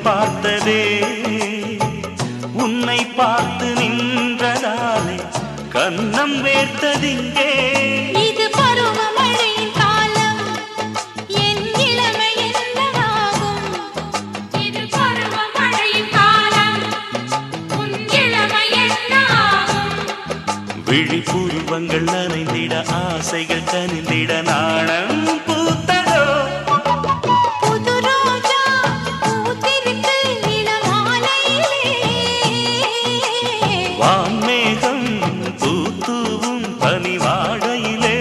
பார்த்ததே உன்னை பார்த்து நின்றதாலே கன்னம் வேர்த்ததிங்கே இது பருவமழையின் காலம் என் இளமை என்னவாகும் இது பருவமழையின் காலம் உன் இளமை என்னாகும் விழிப்புருவங்கள் நனைந்திட ஆசைகள் கனிந்திட நாணம் பூத்ததோ புது ரோஜா பூத்திருக்கு இளமாலையிலே வான்மேகம் பூத்தூவும் பனிவாடையிலே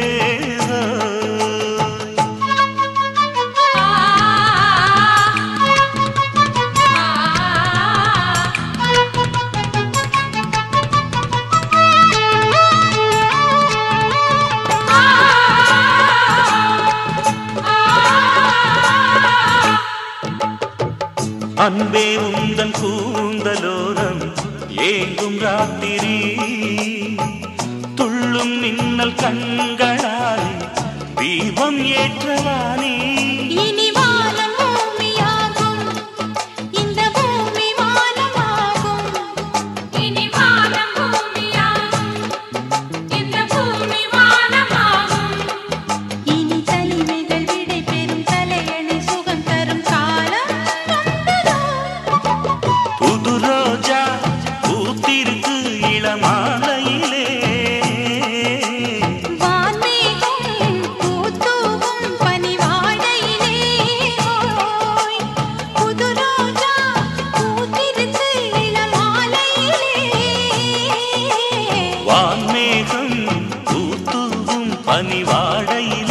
அன்பே உந்தன் கூந்தலோரம் ஏங்கும் ராத்திரி துள்ளும் மின்னல் கண்களாலே தீபம் ஏற்றவானே இனி வானம் பூமியாகும் இந்த பூமி வானமாகும் இனி வானம் பூமியாகும் இந்த பூமி வானமாகும் இனி தனிமைகள் விடை பெறும் தலையணை சுகம் தரும் காலம் வந்ததோ புது ரோஜா பூத்திருக்கு இளமாலையிலே வான்மேகம் பூத்தூவும் பனிவாடையிலே ஓய் புது ரோஜா பூத்திருக்கு இளமாலையிலே வான்மேகம் பூத்தூவும் பனிவாடையிலே